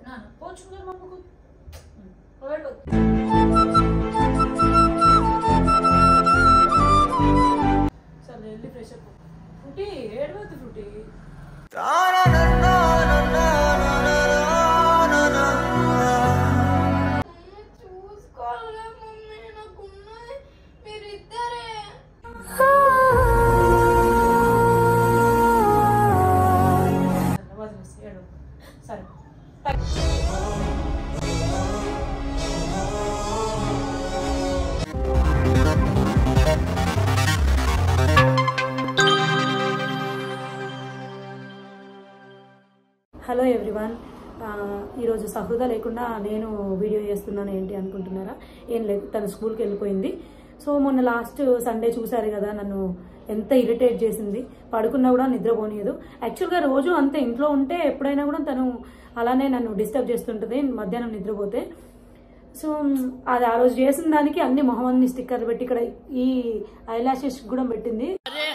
నాన్న పోచుకున్నారు మమ్మకు ఒకటి సరే వెళ్ళి ఫ్రెష్ అప్ ఫ్రూటీ ఏడవద్దు ఫ్రూటీ చూసుకోవాలి మమ్మీ నాకున్నది మీరిద్దరే వదిలేసి ఏడవ సరే హలో ఎవ్రీవన్ ఈరోజు సహృద లేకుండా నేను వీడియో చేస్తున్నాను ఏంటి అనుకుంటున్నారా ఏం లేదు తను స్కూల్కి వెళ్ళిపోయింది సో మొన్న లాస్ట్ సండే చూశారు కదా నన్ను ఎంత ఇరిటేట్ చేసింది పడుకున్నా కూడా నిద్రపోనియదు యాక్చువల్గా రోజు అంతే ఇంట్లో ఉంటే ఎప్పుడైనా కూడా తను అలానే నన్ను డిస్టర్బ్ చేస్తుంటుంది మధ్యాహ్నం నిద్రపోతే సో మ్, అది ఆ రోజు చేసిన దానికి అన్ని మొహం అన్ని స్టిక్కర్లు పెట్టి ఇక్కడ ఈ ఐలాషెస్ కూడా పెట్టింది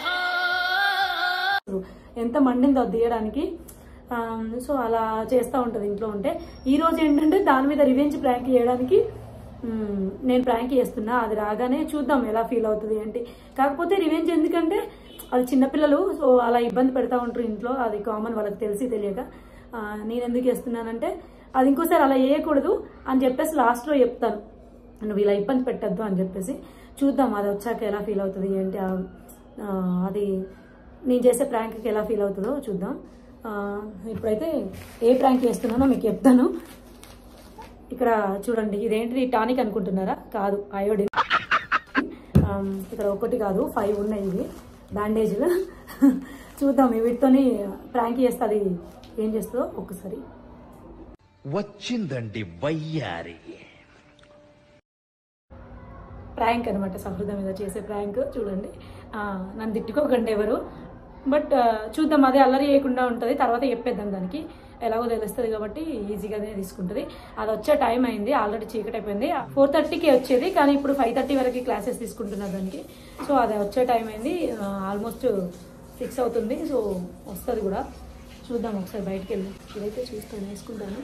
ఎంత మండిందో అది తీయడానికి ఆమ్, సో అలా చేస్తూ ఉంటుంది ఇంట్లో ఉంటే ఈ రోజు ఏంటంటే దాని మీద రివెంజ్ ప్రాంక్ చేయడానికి మ్, నేను ప్రాంక్ చేస్తున్నా అది రాగానే చూద్దాం ఎలా ఫీల్ అవుతుంది ఏంటి కాకపోతే రివెంజ్ ఎందుకంటే అది చిన్నపిల్లలు సో అలా ఇబ్బంది పెడతా ఉంటారు ఇంట్లో అది కామన్ వాళ్ళకి తెలిసి తెలియక ఆ, నేను ఎందుకు చేస్తున్నానంటే అది ఇంకోసారి అలా చేయకూడదు అని చెప్పేసి లాస్ట్లో చెప్తాను నువ్వు ఇలా ఇబ్బంది పెట్టద్దు అని చెప్పేసి చూద్దాం అది వచ్చాక ఎలా ఫీల్ అవుతుంది ఏంటి ఆ- ఆ, అది నేను చేసే ప్రాంక్కి ఎలా ఫీల్ అవుతుందో చూద్దాం ఆ, ఇప్పుడైతే ఏ ప్రాంక్ చేస్తున్నానో మీకు చెప్తాను ఇక్కడ చూడండి ఇదేంటి టానిక్ అనుకుంటున్నారా కాదు అయోడిన్ ఆమ్, ఇక్కడ ఒకటి కాదు ఫైవ్ ఉన్నాయి ఇవి బ్యాండేజ్లు చూద్దాం వీటితోని ప్రాంక్ చేస్తే అది ఏం చేస్తుందో ఒక్కసారి వచ్చిందండి వయ్యారి ప్రాంక్ అనమాట సహృద మీద చేసే ప్రాంక్ చూడండి ఆ, నన్ను తిట్టుకోకండి ఎవరు బట్ ఆ, చూద్దాం అదే అల్లరి చేయకుండా ఉంటుంది తర్వాత చెప్పేద్దాం దానికి ఎలాగో తెలుస్తుంది కాబట్టి ఈజీగానే తీసుకుంటుంది అది వచ్చే టైం అయింది ఆల్రెడీ చీకటి అయిపోయింది ఫోర్ థర్టీకి వచ్చేది కానీ ఇప్పుడు ఫైవ్ థర్టీ వరకు క్లాసెస్ తీసుకుంటున్నారు దానికి సో అది వచ్చే టైం అయింది ఆల్మోస్ట్ సిక్స్ అవుతుంది సో వస్తుంది కూడా చూద్దాం ఒకసారి బయటికి వెళ్ళి ఇదైతే చూస్తాను వేసుకుంటాను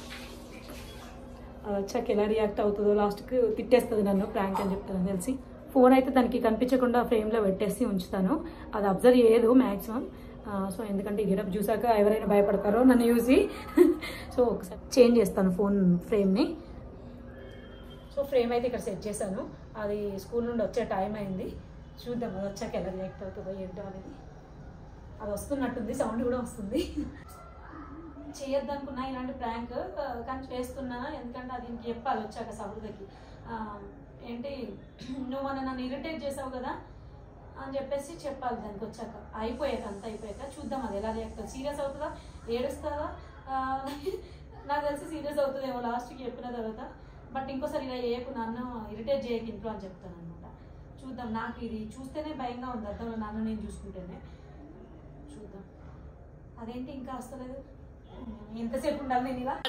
అది వచ్చాక ఎలా రియాక్ట్ అవుతుందో లాస్ట్కి తిట్టేస్తుంది నన్ను ప్రాంక్ అని చెప్తాను తెలిసి ఫోన్ అయితే దానికి కనిపించకుండా ఫ్రేమ్లో పెట్టేసి ఉంచుతాను అది అబ్జర్వ్ చేయదు మ్యాక్సిమం సో ఎందుకంటే ఈ గెటప్ చూసాక ఎవరైనా భయపడతారో నన్ను చూసి సో ఒకసారి చేంజ్ చేస్తాను ఫోన్ ఫ్రేమ్ని సో ఫ్రేమ్ అయితే ఇక్కడ సెట్ చేశాను అది స్కూల్ నుండి వచ్చే టైం అయింది చూద్దాం అది వచ్చాక ఎలా రియాక్ట్ అవుతుందో ఏంటో అనేది అది వస్తున్నట్టుంది సౌండ్ కూడా వస్తుంది చేయొద్దు అనుకున్నా ఇలాంటి ప్రాంక్ కానీ చేస్తున్నా ఎందుకంటే అది ఇంక చెప్పాలి వచ్చాక సహృదకి ఆ, ఏంటి నువ్వు మన నన్ను ఇరిటేట్ చేసావు కదా అని చెప్పేసి చెప్పాలి దానికి వచ్చాక అయిపోయాక అంత అయిపోయాక చూద్దాం అది ఎలా రియాక్ట్ అవుతుంది సీరియస్ అవుతుందా ఏడుస్తుందా ఆ, నాకు తెలిసి సీరియస్ అవుతుందేమో లాస్ట్కి చెప్పిన తర్వాత బట్ ఇంకోసారి ఇలా చేయకు నన్ను ఇరిటేట్ చేయకు ఇంట్లో అని చెప్తాను అనమాట చూద్దాం నాకు ఇది చూస్తేనే భయంగా ఉంది అర్థంలో నన్ను నేను చూసుకుంటేనే చూద్దాం అదేంటి ఇంకా వస్తలేదు ఎంతసేపు ఉండాలి నేను ఇలా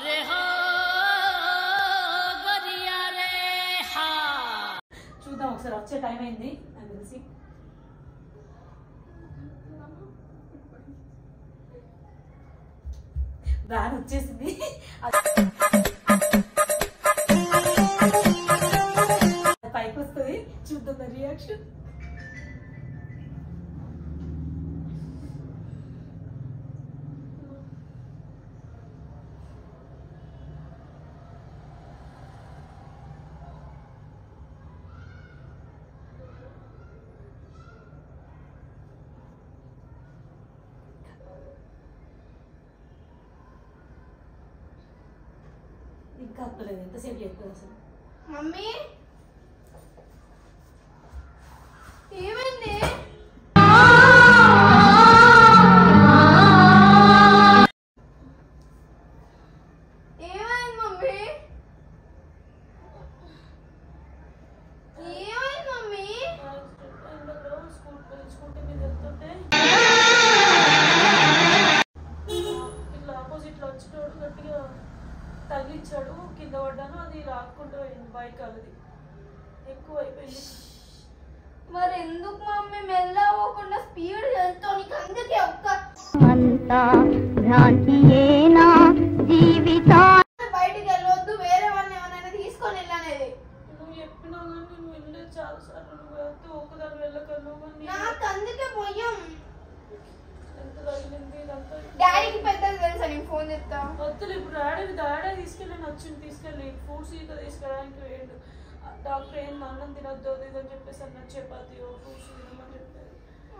చూద్దాం ఒకసారి వచ్చే టైం అయింది నాకు తెలిసి వ్యాన్ వచ్చేసింది అది పైకి వస్తుంది చూద్దాం రియాక్షన్ ఇంకా అత్తలేదు ఎంతసేపు చెప్తుంది అసలు మమ్మీ ఏమైంది ఏమైంది మమ్మీ ఏమైంది మమ్మీ స్కూటీ మీద వెళ్తుంటే ఇట్లా ఆపోజిట్లో వచ్చేటోడు గట్టిగా తగిలిచ్చాడు కింద పడ్డాను అది రాకుండా పోయింది బైక్ అది ఎక్కువ అయిపోయింది మరి ఎందుకు మమ్మీ మెల్లవకుండా స్పీడ్ వెళ్తావు నీకు అందుకే ఒక్క అంతా భ్రాంతియేనా జీవితా వద్దులే ఇప్పుడు డాడీ డాడీ తీసుకెళ్ళి వచ్చింది తీసుకెళ్ళి ఫ్రూట్స్ ఇక తీసుకెళ్ళడానికి వేయండు డాక్టర్ ఏం అన్నం తినొద్దు అది ఇది అని చెప్పేసి అన్న చపాతి ఫ్రూట్స్ తినమని చెప్పారు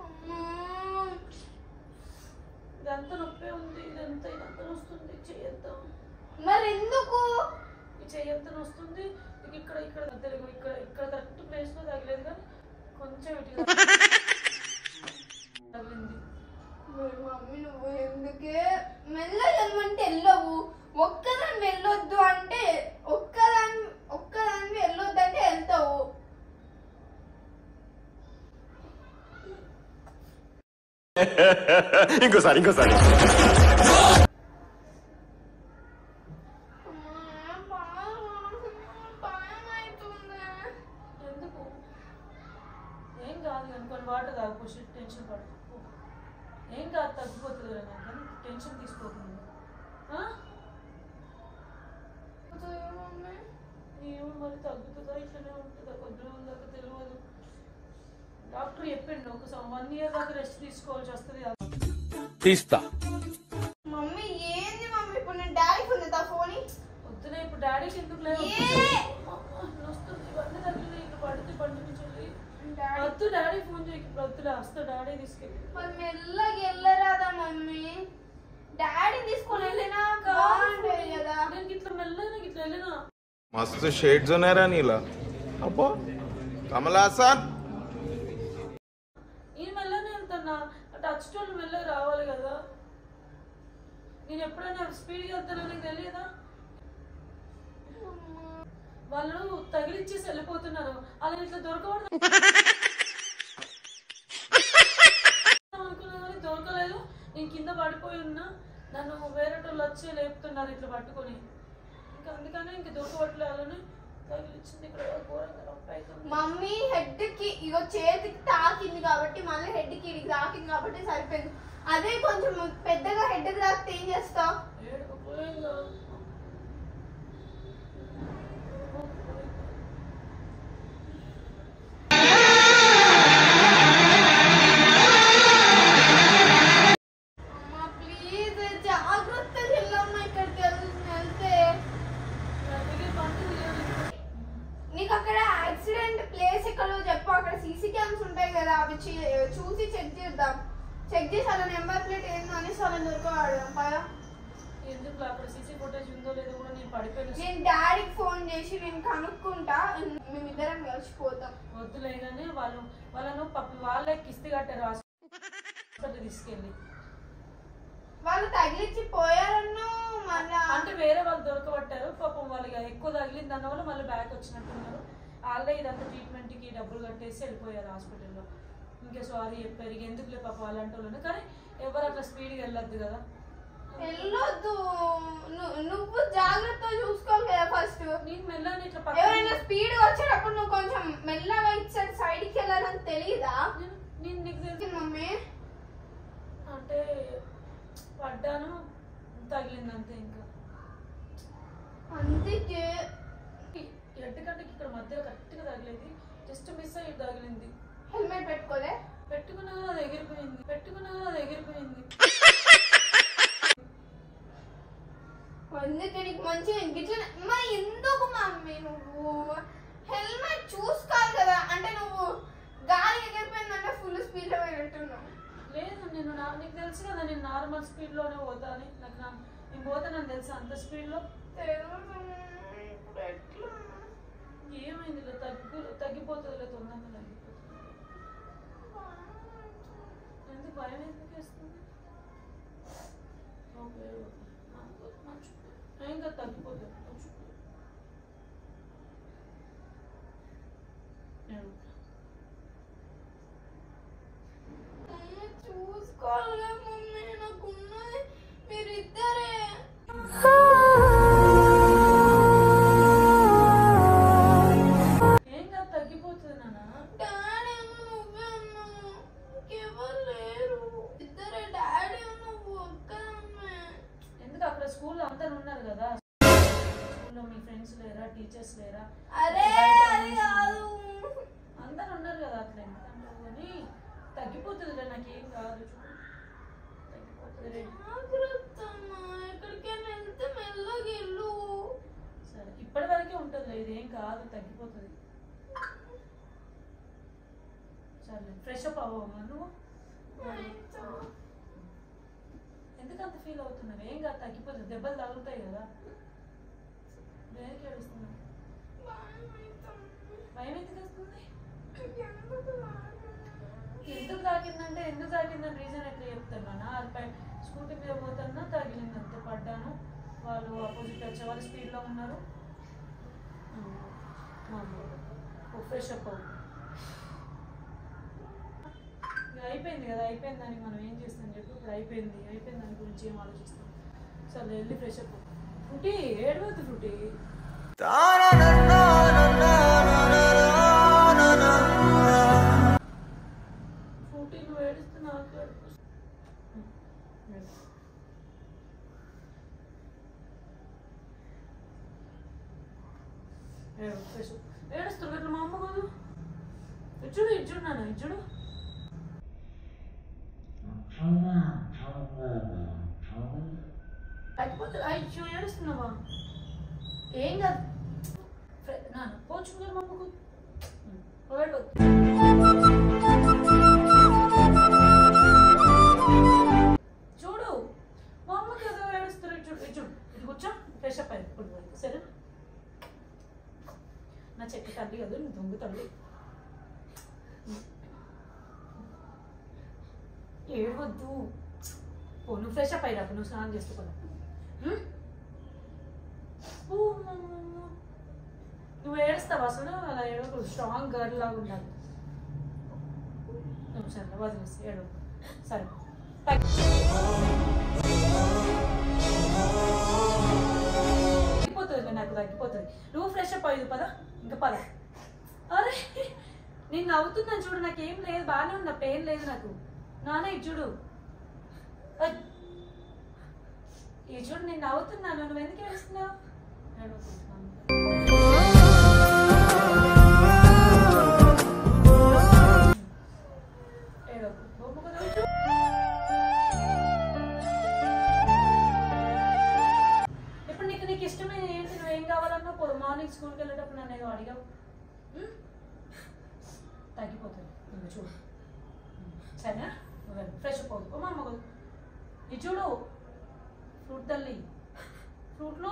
ఇదంతా నొప్పే ఉంది ఇదంతా ఇదంతా వస్తుంది చెయ్యొద్దాం మరి ఎందుకు ఈ చెయ్యంతా వస్తుంది ఇక ఇక్కడ ఇక్కడ తెలుగు ఇక్కడ ఇక్కడ కరెక్ట్ ప్లేస్ లో తగలేదు కానీ కొంచెం ఇటు తగిలింది మరి మమ్మీ నువ్వు ఎందుకే మెల్ల వెళ్ళమంటే వెళ్ళవు ఒక్కదాన్ని వెళ్ళొద్దు అంటే ఒక్కదాన్ని ఒక్కదాన్ని వెళ్ళొద్దు అంటే వెళ్తావు ఇంకోసారి ఇంకోసారి ఎందుకు ఏం కాదు కానీ కొన్ని వాటర్ తాగిపోసి టెన్షన్ పడదు ఏం కాదు తగ్గిపోతుంది కదా నాకు కానీ టెన్షన్ తీసుకోకుండా ఆ? ఏమో మరి తగ్గుతుందా ఇట్లనే ఉంటుందా కొద్ది రోజుల దాకా తెలియదు డాక్టర్ చెప్పిండు ఒక వన్ ఇయర్ దాకా రెస్ట్ తీసుకోవాల్సి వస్తుంది తీస్తా మమ్మీ ఏంది మమ్మీ ఇప్పుడు నేను డాడీకి ఉంది తా ఫోన్ వద్దులే ఇప్పుడు డాడీకి ఎందుకు లేదు ఏ? వస్తుంది ఇవన్నీ తగ్గినాయి ఇక్కడ పడితే బండి నుంచి వెళ్ళి వద్దు డాడీ ఫోన్ చేయకి ఇప్పుడు వద్దులే వస్తా డాడీ తీసుకెళ్ళి మరి మెల్లగా వెళ్ళరాదా మమ్మీ డాడీ తీసుకొని వెళ్ళినా బాగుంటుంది కదా నేను ఇట్లా మెల్లగా ఇట్లా వెళ్ళినా मस्त शेड्स नाही रा नीला अप्पो कमला असा నేను మెల్లనే వెళ్తున్నా టచ్ టోల్ మెల్లగా రావాలి కదా నేను ఎప్పుడైనా స్పీడ్గా వెళ్తానో నీకు తెలియదా వాళ్ళు తగిలిచ్చేసి వెళ్ళిపోతున్నారు అలా ఇట్లా దొరకకూడదు అనుకున్నా కానీ దొరకలేదు నేను కింద పడిపోయి ఉన్నా నన్ను వేరే వాళ్ళు వచ్చి లేపుతున్నారు ఇట్లా పట్టుకొని ఇంకా అందుకనే ఇంక దొరకవట్లేదని తగిలిచ్చింది ఇక్కడ ఘోరంగా నొప్పి అవుతుంది మమ్మీ హెడ్ కి ఇగో చేతికి తాకింది కాబట్టి మళ్ళీ హెడ్ కి ఇది తాకింది కాబట్టి సరిపోయింది అదే కొంచెం పెద్దగా హెడ్ కి తాకితే ఏం చేస్తావు ఏడుపు పోయిందా? అమ్మా ప్లీజ్ జాగ్రత్తగా వెళ్ళమ్మా ఇక్కడికి వెళ్- వెళ్తే అందుకే బండి తీయాలి. నీకు అక్కడ యాక్సిడెంట్ ప్లేస్ ఎక్కడో చెప్పు అక్కడ సీసీ క్యామ్స్ ఉంటాయి కదా అవి చీ- చూసి చెక్ చేద్దాం చెక్ చేసి అలా నెంబర్ ప్లేట్ ఏందో అని అలా దొరకవాడదాం పదా ఎందుకు అక్కడ సీసీ ఫుటేజ్ ఉందో లేదో కూడా నేను పడిపోయిన నేను డాడీకి ఫోన్ చేసి నేను కనుక్కుంటా మేమిద్దరం కలిసిపోతాం వద్దులే కానీ వాళ్ళు వాళ్ళను పప్పు వాళ్ళే కిస్తీ కట్టారు హాస్పిటల్ తీసుకెళ్ళి వాళ్ళు తగిలిచ్చి పోయారన్ను మళ్ళా అంటే వేరే వాళ్ళు దొరకబట్టారు పాపం వాళ్ళు ఇక ఎక్కువ తగిలింది అన్న వాళ్ళు మళ్ళీ బ్యాక్ వచ్చినట్టున్నారు వాళ్ళే ఇదంతా ట్రీట్మెంట్ కి డబ్బులు కట్టేసి వెళ్ళిపోయారు హాస్పిటల్లో ఇంకా సారీ చెప్పారు ఇక ఎందుకులే పాపం అలాంటి వాళ్ళని కానీ ఎవరు అట్లా స్పీడ్గా వెళ్ళొద్దు కదా వెళ్ళొద్దు ను- నువ్వు జాగ్రత్తగా చూసుకోవాలి కదా ఫస్ట్ నేను మెల్లగా ఇట్లా ఎవరైనా పక్కన స్పీడ్ వచ్చేటప్పుడు నువ్వు కొంచెం మెల్లగా ఇచ్చాడు సైడ్ కి వెళ్ళాలని తెలియదా నేను నేను నీకు తెలుసు మమ్మీ అంటే పడ్డాను తగిలింది అంతే ఇంకా అందుకే ఎడ్డు కంటకి ఇక్కడ మధ్య కరెక్ట్గా తగిలేదు జస్ట్ మిస్ అయ్యి తగిలింది హెల్మెట్ పెట్టుకోలే పెట్టుకున్నా కదా అది ఎగిరిపోయింది పెట్టుకున్నా కదా అది ఎగిరిపోయింది అందుకే నీకు మంచిగా గిట్ల మరి ఎందుకు మమ్మీ నువ్వు హెల్మెట్ చూసుకోవాలి కదా అంటే నువ్వు గాలి ఎగిరిపోయిందంటే ఫుల్ స్పీడ్ లో పోయినట్టున్నావు లేదు నేను నా- నీకు తెలుసు కదా నేను నార్మల్ స్పీడ్ లోనే పోతా అని నాకు నా నేను పోతే నాకు తెలుసు అంత స్పీడ్ లో తెలుసు ఇప్పుడు ఎట్లా ఏమైంది ఇలా తగ్గు తగ్గిపోతుంది తొందరగా తగ్గిపోతుంది ఎందుకు భయం ఎందుకు వేస్తుంది ఓకే, నాకు మర్చిపో. ఏం కాదు తగ్గిపోతుంది మర్చిపో. ఏడు. మమ్మీ చూసుకోవాలి కదా మమ్మీ నాకున్నది మీరిద్దరే ఏం కాదు తగ్గిపోతుంది నాన్న డాడీ ఏమో నువ్వే అన్నావు ఇంకెవరు లేరు ఇద్దరే డాడీ నువ్వు ఒక్కదమ్మే ఎందుకు అక్కడ స్కూల్లో అందరు ఉన్నారు కదా స్కూల్లో మీ ఫ్రెండ్స్ లేరా టీచర్స్ లేరా అరే బయట అది కాదు అందరు ఉన్నారు కదా అట్లా ఎందుకంటారు కానీ తగ్గిపోతుంది నాకేం కాదు చూడు తగ్గిపోతుంది జాగ్రత్త అమ్మా ఎక్కడికైనా వెళ్తే ఇది ఏం కాదు తగ్గిపోతుంది సరే ఫ్రెష్ అప్ అవ్వమ్మా నువ్వు ఎందుకు అంత ఫీల్ అవుతున్నావు ఏం కాదు తగ్గిపోతుంది దెబ్బలు తగులుతాయి కదా దేనికి ఏడుస్తున్నావు భయం ఎందుకు వస్తుంది ఎందుకు తాకిందంటే ఎందుకు తాకిందని రీజన్ ఎట్లా చెప్తున్నానా అది పై స్కూటీ మీద పోతున్నా తగిలింది అంతే పడ్డాను వాళ్ళు ఆపోజిట్ వచ్చే వాళ్ళు స్పీడ్లో ఉన్నారు ఫ్రెష్ అప్ అవ్వు ఇక అయిపోయింది కదా అయిపోయింది దానికి మనం ఏం చేస్తాం చెప్పు ఇప్పుడు అయిపోయింది అయిపోయింది దాని గురించి ఏం ఆలోచిస్తాం సరే వెళ్ళి ఫ్రెష్ అప్ ఫ్రూటీ ఏడవద్దు ఫ్రూటీ ఫ్రూటీ నువ్వు ఏడుస్తే నాకు ఏడుపు వస్తుంది. వెళ్ళు. ఏడు, ఫ్రెష్ అప్. ఏడుస్తున్నారు ఇట్లా మా అమ్మ కాదు ఇచ్చుడు ఇచ్చుడు నాన్న ఇచ్చుడు అయిపోతే అయ్యో ఏడుస్తున్నావా ఏం కాదు ఫ్రె- నాన్న పోచుకున్నారు మా అమ్మకు ఏడవద్దు. చూడు మా అమ్మకి ఏదో ఏడుస్తారు ఇటు చూడు ఇటు చూడు ఇది కూర్చో ఫ్రెష్ అప్ అయింది ఇప్పుడు పోయి. సరే నా చెట్టు తల్లి కదా నీ దొంగ తల్లి ఏడవద్దు ఓ నువ్వు ఫ్రెష్ అప్ అయ్యాక నువ్వు స్నానం చేసుకోవాలి నువ్వు ఏడుస్తావు అసలు అలా ఏడవకూడదు స్ట్రాంగ్ గర్ల్ లాగా ఉండాలి నువ్వు సరే వదిలేసి ఏడవ సరే తగ్గిపోతుంది నాకు తగ్గిపోతుంది నువ్వు ఫ్రెష్ అప్ అయ్యి పద ఇంకా పద అరే నేను నవ్వుతున్నాను చూడు నాకేం లేదు బాగానే ఉంది పెయిన్ లేదు నాకు నాన్న ఇది చూడు అయ్. ఇది చూడు నేను నవ్వుతున్నాను నువ్వు ఎందుకు ఏడుస్తున్నావు ఏడవకు. ఏడవకు. బొమ్మ కదా ఇది చూడు. ఇప్పుడు నీకు నీకు ఇష్టమైన ఏంటి నువ్వు ఏం కావాలన్నా పొద్దు మార్నింగ్ స్కూల్కి వెళ్ళేటప్పుడు నన్ను ఏదో అడిగావు ఉం? తగ్గిపోతుంది నువ్వు చూడు ఉం. సరేనా నువ్వు వెళ్ళు. ఫ్రెష్ అప్ అవుతుంది మా అమ్మ కూడా. ఇది చూడు ఫ్రూట్ తల్లి ఫ్రూట్లు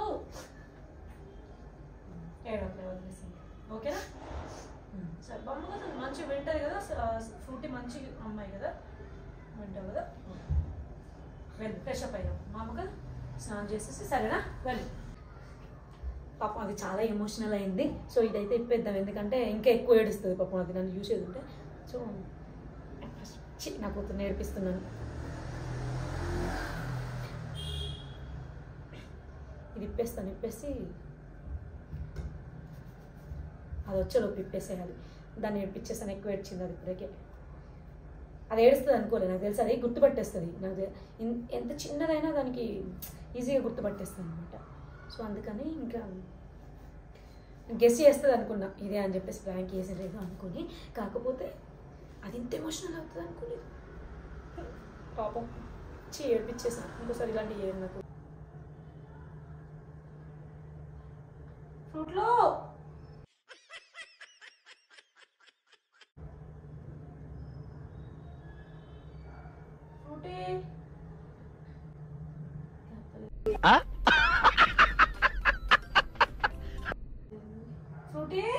ఏడవట్లే వదిలేసింది ఓకేనా ఉం. సరే బొమ్మ కదా మంచిగా వింటది కదా ఫ్రూటీ మంచి అమ్మాయి కదా వింటావు కదా వెళ్ళు ఫ్రెష్ అప్ అయ్యావు మా అమ్మ కదా స్నానం చేసేసి సరేనా వెళ్ళు పాపం అది చాలా ఎమోషనల్ అయింది సో ఇదైతే ఇప్పేద్దాం ఎందుకంటే ఇంకా ఎక్కువ ఏడుస్తుంది పాపం అది నన్ను చూసేది ఉంటే సో ఛీ, నా కూతురు నేర్పిస్తున్నాను ఇది ఇప్పేస్తాను ఇప్పేసి అది వచ్చేలోపు ఇప్పేసేయాలి దాన్ని ఏడిపించేస్తాను ఎక్కువ ఏడ్చింది అది ఇప్పటికే అది ఏడుస్తుంది అనుకోలేదు నాకు తెలుసు అది గుర్తుపట్టేస్తుంది నాకు తె- ఇన్- ఎంత చిన్నదైనా దానికి ఈజీగా గుర్తుపట్టేస్తుంది అనమాట సో అందుకని ఇంకా గెస్ చేస్తుంది అనుకున్నా ఇదే అని చెప్పేసి బ్యాంక్ వేసేలేదు అనుకుని కాకపోతే అది ఇంత ఎమోషనల్ అవుతుంది అనుకోలేదు పాపం చీ ఏడిపించేసాను ఇంకోసారి ఇలాంటివి ఏం నాకు ఫ్రూట్లో ఫ్రూటీ ఫ్రూటీ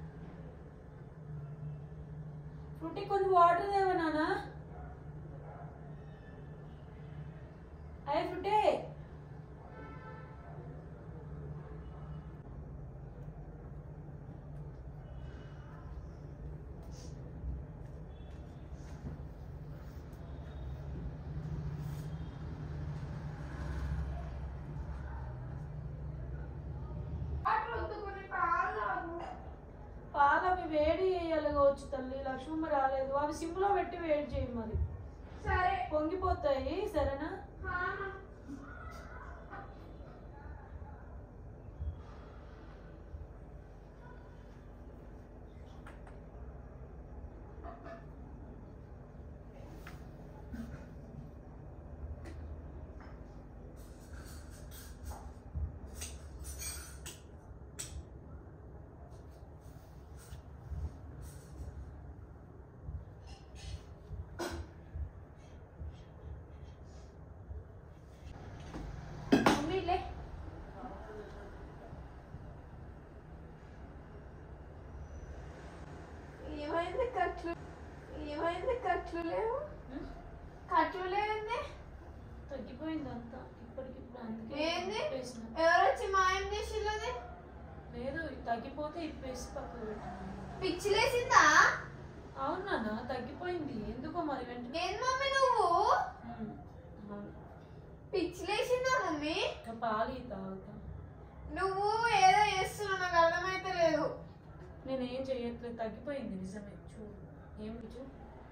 ఫ్రూటీ కొన్ని వాటర్ దేవా నాన్న అయ్యి ఫ్రూటీ వాటర్ వద్దు కొన్ని పాలు తాగు. పాలు అవి వేడి చేయాలి కావచ్చు తల్లి లక్ష్మమ్మ రాలేదు అవి సిమ్లో పెట్టి వేడి చేయి మరి సరే పొంగిపోతాయి సరేనా హా. లేదు తగ్గిపోతే ఇప్పేసి పక్కకు పెట్టాను పిచ్చిలేసిందా అవును నాన్న తగ్గిపోయింది ఎందుకో మరి వెంటనే ఏం మమ్మీ నువ్వు ఉమ్, అవును. పిచ్చిలేసిందా మమ్మీ ఇంకా పాలు ఇ తాగుతా నువ్వు ఏదో చేస్తున్నావు నాకు అర్థమైతే లేదు నేనేం చేయట్లేదు తగ్గిపోయింది నిజమే చూడు ఏం చూడు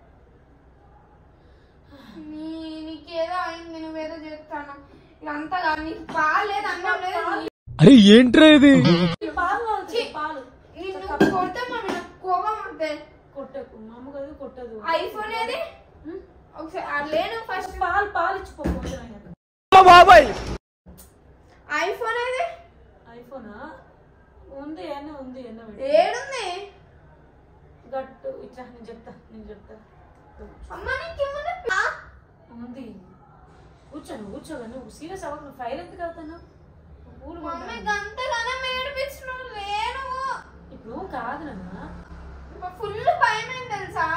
నీ నీకేదో అయింది నువ్వేదో చేస్తాను ఇదంతా కాదు. నీకు పాలు లేదు అన్నం లేదు అరే ఏంట్రా ఇది ఈ పాలు కావచ్చు, పాలు నిన్ను కొడతా మమ్మీ నాకు కోపం వస్తే కొట్టకు మా అమ్మ కదా కొట్టదు ఐఫోన్ ఏది ఉమ్, ఒకసారి అది లేను ఫస్ట్ పాలు పాలు ఇచ్చిపో కొంచెం అయినాక బాబాయ్ ఐఫోన్ ఏది ఐఫోనా ఉంది ఎన్న ఉంది ఎన్న పెట్టి ఏడుంది గట్టు ఇట్లా నేను చెప్తా నేను చెప్తా అమ్మ నీకేమన్నా పా- ఉంది కూర్చో నువ్వు కూర్చోగా నువ్వు సీరియస్ అవ్వకు నువ్వు ఫైర్ ఎందుకు అవుతున్నావు ఊరు మమ్మీ గంతగానం ఏడిపించినావు లేను ఇప్పుడు కాదు నాన్న ఫుల్ భయం అయింది తెలుసా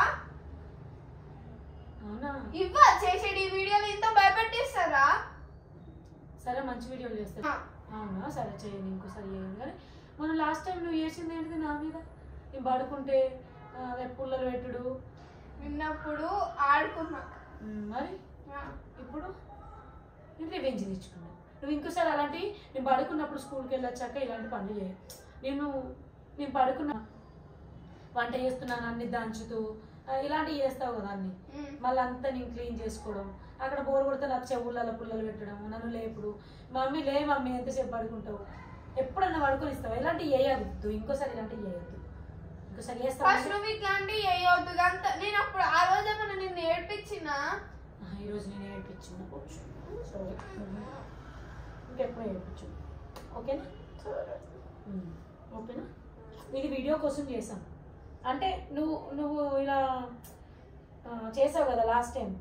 అవునా ఇవ్వ చేసేది ఈ వీడియోలు ఇంత భయపెట్టిస్తారా సరే మంచి వీడియోలు చేస్తా ఆ. అవునా సరే చేయండి ఇంకోసారి చేయండి కానీ మనం లాస్ట్ టైం నువ్వు చేసింది ఏంటిది నా మీద నేను పడుకుంటే ఆ, అదే పుల్లలు పెట్టుడు విన్నప్పుడు ఆడుకున్నా ఉమ్, మరి ఆ. ఇప్పుడు నేను రివెంజ్ తెచ్చుకున్నా నువ్వు ఇంకోసారి అలాంటి నేను పడుకున్నప్పుడు స్కూల్కి వెళ్ళొచ్చాక ఇలాంటి పనులు చేయ నేను నేను పడుకున్నా వంట చేస్తున్నాను అన్ని దంచుతూ ఆ, ఇలాంటివి చేస్తావు కదా అన్ని ఉమ్. మళ్ళీ అంతా నేను క్లీన్ చేసుకోవడం అక్కడ బోర్ కొడితే నాకు చెవులలో పుల్లలు పెట్టడం నన్ను లేపుడు మమ్మీ లే మమ్మీ ఎంతసేపు పడుకుంటావు ఎప్పుడన్నా పడుకొని ఇస్తావు ఇలాంటివి వేయవద్దు ఇంకోసారి ఇలాంటివి వేయద్దు ఇంకోసారి ఫస్ట్ చేస్తావు నువ్వు ఇట్లాంటివి వేయవద్దు గంత నేను అప్పుడు ఆ రోజు ఏమన్నా నిన్ను ఏడ్పించినా ఈరోజు నేను ఏడిపించిన పోవచ్చు సరే ఇంకెప్పుడు ఏడిపించు ఓకేనా ఉమ్, ఓకేనా ఇది వీడియో కోసం చేసాం అంటే నువ్వు నువ్వు ఇలా ఆ, చేసావు కదా లాస్ట్ టైం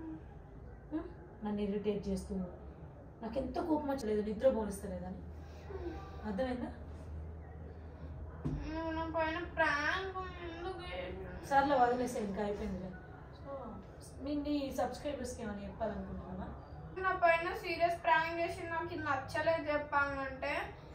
నన్ను ఇరిటేట్ చేస్తూ నాకు ఎంతో కోపం వచ్చలేదు నిద్ర పోనిస్తలేదని అర్థమైందా నువ్వు నా పైన ప్రాంక్ ఎందుకు చేసినావు? సర్లే వదిలేసే ఇంకా అయిపోయిందిలే సో మీ నీ సబ్స్క్రైబర్స్కి ఏమైనా చెప్పాలనుకుంటున్నావా నా పైన సీరియస్ ప్రాంక్ చేసి నాకు ఇది నచ్చలేదు చెప్పాలంటే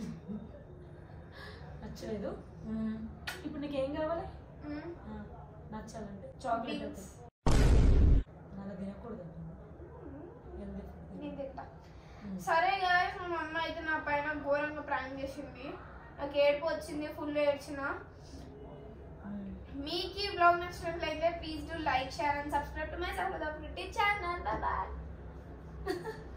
నచ్చలేదు మ్మ్. ఇప్పుడు నీకు ఏం కావాలి ఉమ్, ఆ, నచ్చాలంటే చాక్లెట్ Beans. అలా తినకూడదు Healthy food. నేను తింటా ఉమ్. సరే గాయస్ మా అమ్మ అయితే నా పైన ఘోరంగా ప్రాంక్ చేసింది నాకు ఏడుపు వచ్చింది ఫుల్ ఏడ్చిన మ్మ్. మీకు ఈ బ్లాగ్ నచ్చినట్లయితే please do like share and subscribe to my Sahodar channel bye